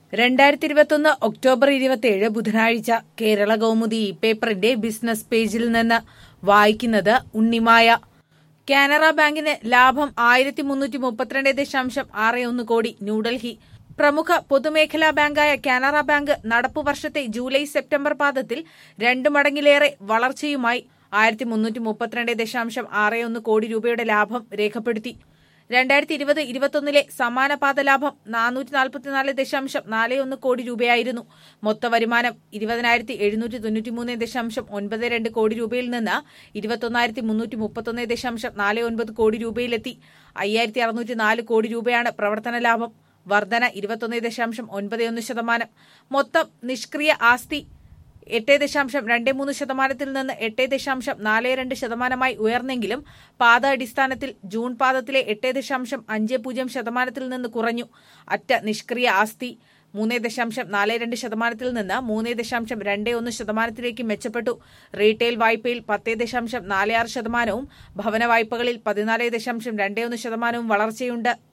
രണ്ടായിരത്തി ഇരുപത്തൊന്ന് ഒക്ടോബർ ഇരുപത്തിയേഴ് ബുധനാഴ്ച കേരള കൗമുദി ഈ പേപ്പറിന്റെ ബിസിനസ് പേജിൽ നിന്ന് വായിക്കുന്നത് ഉണ്ണിമായ കാനറ ബാങ്കിന് ലാഭം ആയിരത്തി മുന്നൂറ്റി മുപ്പത്തിരണ്ട് ദശാംശം ആറ് ഒന്ന് കോടി ന്യൂഡൽഹി പ്രമുഖ പൊതുമേഖലാ ബാങ്കായ കാനറ ബാങ്ക് നടപ്പു വർഷത്തെ ജൂലൈ സെപ്റ്റംബർ പാദത്തിൽ രണ്ട് മടങ്ങിലേറെ വളർച്ചയുമായി ആയിരത്തി മുന്നൂറ്റി മുപ്പത്തിരണ്ട് ദശാംശം ആറ് ഒന്ന് കോടി രൂപയുടെ ലാഭം രേഖപ്പെടുത്തി രണ്ടായിരത്തി ഇരുപത് ഇരുപത്തൊന്നിലെ സമാന പാതലാഭം നാനൂറ്റി നാൽപ്പത്തിനാല് ദശാംശം നാല് ഒന്ന് കോടി രൂപയായിരുന്നു മൊത്ത വരുമാനം ഇരുപതിനായിരത്തി എഴുന്നൂറ്റി തൊണ്ണൂറ്റിമൂന്ന് ദശാംശം ഒൻപത് രണ്ട് കോടി രൂപയിൽ നിന്ന് ഇരുപത്തൊന്നായിരത്തി മുന്നൂറ്റി മുപ്പത്തൊന്ന് ദശാംശം നാല് ഒൻപത് കോടി രൂപയിലെത്തി അയ്യായിരത്തി അറുന്നൂറ്റി നാല് കോടി രൂപയാണ് പ്രവർത്തന ലാഭം വർധന ഇരുപത്തൊന്ന് ദശാംശം ഒൻപത് ഒന്ന് ശതമാനം മൊത്തം നിഷ്ക്രിയ ആസ്തി എട്ട് ദശാംശം രണ്ട് മൂന്ന് ശതമാനത്തിൽ നിന്ന് എട്ട് ദശാംശം നാല് രണ്ട് ശതമാനമായി ഉയർന്നെങ്കിലും പാത അടിസ്ഥാനത്തിൽ ജൂൺ പാദത്തിലെ എട്ട് ദശാംശം അഞ്ച് പൂജ്യം ശതമാനത്തിൽ നിന്ന് കുറഞ്ഞു അറ്റ നിഷ്ക്രിയ ആസ്തി മൂന്ന് ദശാംശം നാല് രണ്ട് ശതമാനത്തിൽ നിന്ന് മൂന്ന് ദശാംശം രണ്ട് ഒന്ന് ശതമാനത്തിലേക്ക് മെച്ചപ്പെട്ടു റീറ്റെയിൽ വായ്പയിൽ പത്ത് ദശാംശം നാല് ആറ് ശതമാനവും ഭവന വായ്പകളിൽ പതിനാല് ദശാംശം രണ്ട് ഒന്ന് ശതമാനവും വളർച്ചയുണ്ട്